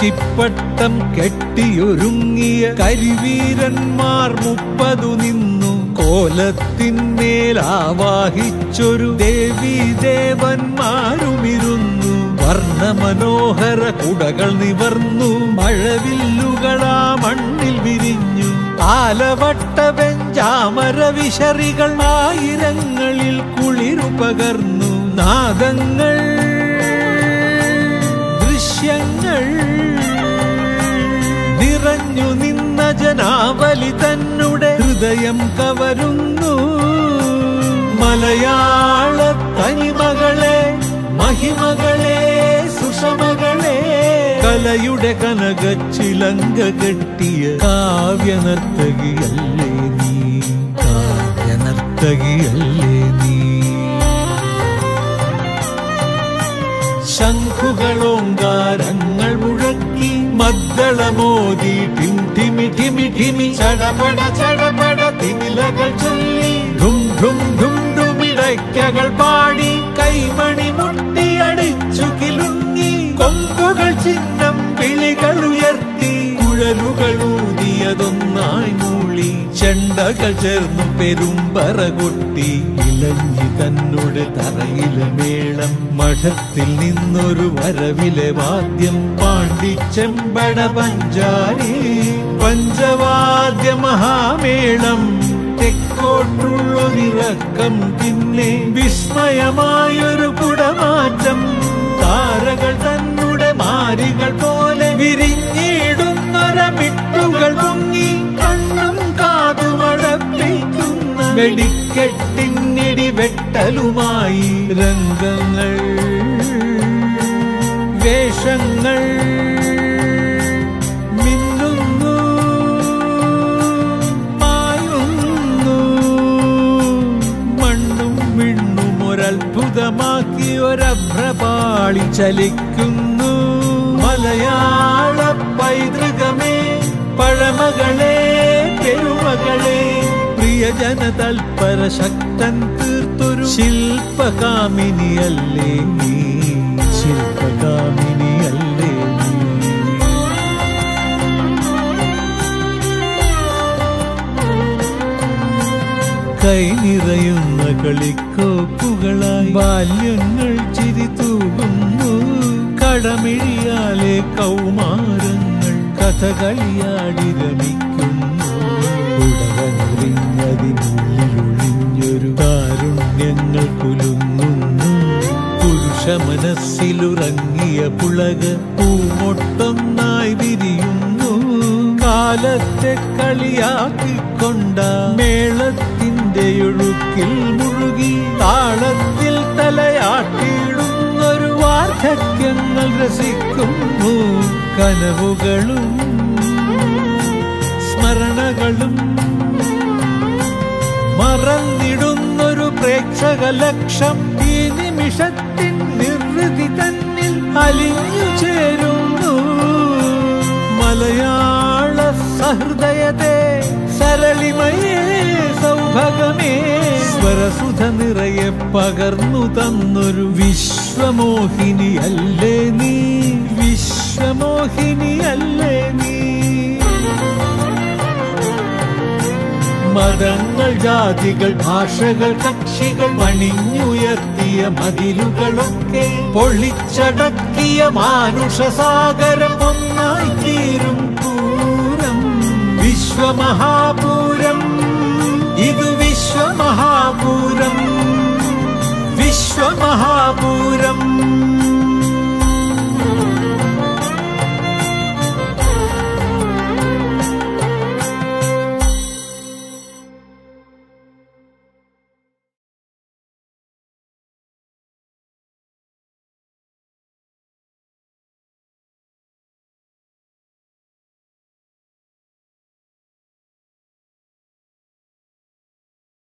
കുറ്റിപ്പട്ടം കെട്ടിയൊരുങ്ങിയ കരിവീരന്മാർ മുപ്പതു നിന്നു കോലത്തിന്മേൽ ആവാഹിച്ചൊരു ദേവീ ദേവന്മാരുമിരുന്നു വർണ്ണമനോഹര കുടകൾ നിവർന്നു മഴവില്ലുകളാ മണ്ണിൽ വിരിഞ്ഞു ആലവട്ട വെഞ്ചാമര വിശറികൾ ആയിരങ്ങളിൽ കുളിരു പകർന്നു നാദങ്ങൾ ദൃശ്യങ്ങൾ നിറഞ്ഞു നിന്ന ജനാവലി തന്നുടെ ഹൃദയം കവരുന്നു മലയാള തനിമകളെ മഹിമകളെ സുഷമകളെ കലയുടെ കനകച്ചിലങ്ക കെട്ടിയ കാവ്യനർത്തകിയല്ലേ നീ കാവ്യനർത്തകിയല്ലേ നീ ശംഖുകളോങ്കാരങ്ങൾ മുഴക്കി മദ്ദളമോതി ഠിം ഠിമി ഠിമി ഠിമി ചടപട ചടപട തിമിലകൾ ചൊല്ലി ധും ധും ധും ധുമിടയ്ക്കകൾ പാടി കൈമണി മുട്ടിയടിച്ചു കിലുങ്ങി കൊമ്പുകൾ ചിഹ്നം വിളികൾ ഉയർത്തി കുഴലുകൾ ഊതിയതൊന്നായി മൂളി ചെണ്ടകൾ ചേർന്നു പെരുമ്പറ കൊട്ടി ഇലഞ്ഞി തന്നോട് തറയിലെ മേളം മഠത്തിൽ നിന്നൊരു വരവിലെ വാദ്യം പാണ്ടിച്ചെമ്പട പഞ്ചാരി പഞ്ചവാദ്യ മഹാമേളം തെക്കോട്ടുള്ളൊരിറക്കം പിന്നെ വിസ്മയമായൊരു കുടമാറ്റം താരകൾ തന്നുടെ മാരികൾ പോലെ വിരിഞ്ഞിടുന്നൊരമിട്ടുകൾ പൊങ്ങി കണ്ണും കാതുമടപ്പിക്കുന്ന വെടിക്കെട്ടിന്നിടി വെട്ടലുമായി രംഗങ്ങൾ വേഷങ്ങൾ മിന്നുന്നു മായുന്നു മണ്ണും വിണ്ണും ഒരത്ഭുതമാക്കി ഒരഭ്രപാളി ചലിക്കുന്നു മലയാള പൈതൃകമേ പഴമകളെ പെരുമകളെ പ്രിയജന തൽപര ശക്തൻ തീർത്തൊരു ശില്പകാമിനിയല്ലേ നീ ശില്പകാമിനിയല്ലേ നീ കൈ നിറയുന്ന കളിക്കോപ്പുകളായി ബാല്യങ്ങൾ ചിരി തൂകുന്നു കടമിഴിയാലെ കൗമാരങ്ങൾ കഥകളിയാടി രമിക്കുന്നു ഉടവനറിഞ്ഞതിനുള്ളിലൊളിഞ്ഞൊരു കാരുണ്യങ്ങൾ കുലുങ്ങുന്നു പുരുഷ മനസ്സിലുറങ്ങിയ പുളക പൂമൊട്ടൊന്നായി വിരിയുന്നു കാലത്തെ കളിയാക്കിക്കൊണ്ട മേളത്തിന്റെ ഒഴുക്കിൽ മുഴുകി താളത്തിൽ തലയാട്ടിയിടുന്നൊരു വാർദ്ധക്യങ്ങൾ രസിക്കുന്നു കനവുകളും സ്മരണകളും മറന്നിടുന്നൊരു പ്രേക്ഷക ലക്ഷം ഈ നിമിഷത്തിൻ നിർവൃതി തന്നിൽ അലിഞ്ഞു ചേരുന്നു മലയാള സഹൃദയത്തെ സരളിമയേ സൗഭഗമേ സ്വരസുധ നിറയെ പകർന്നു തന്നൊരു വിശ്വമോഹിനി അല്ലേ നീ വിശ്വമോഹിനി അല്ലേ നീ മതങ്ങൾ ജാതികൾ ഭാഷകൾ കക്ഷികൾ പണിഞ്ഞുയർത്തിയ മതിലുകളൊക്കെ പൊളിച്ചടക്കിയ മാനുഷസാഗരം ഒന്നായി തീരും പൂരം വിശ്വമഹാപൂരം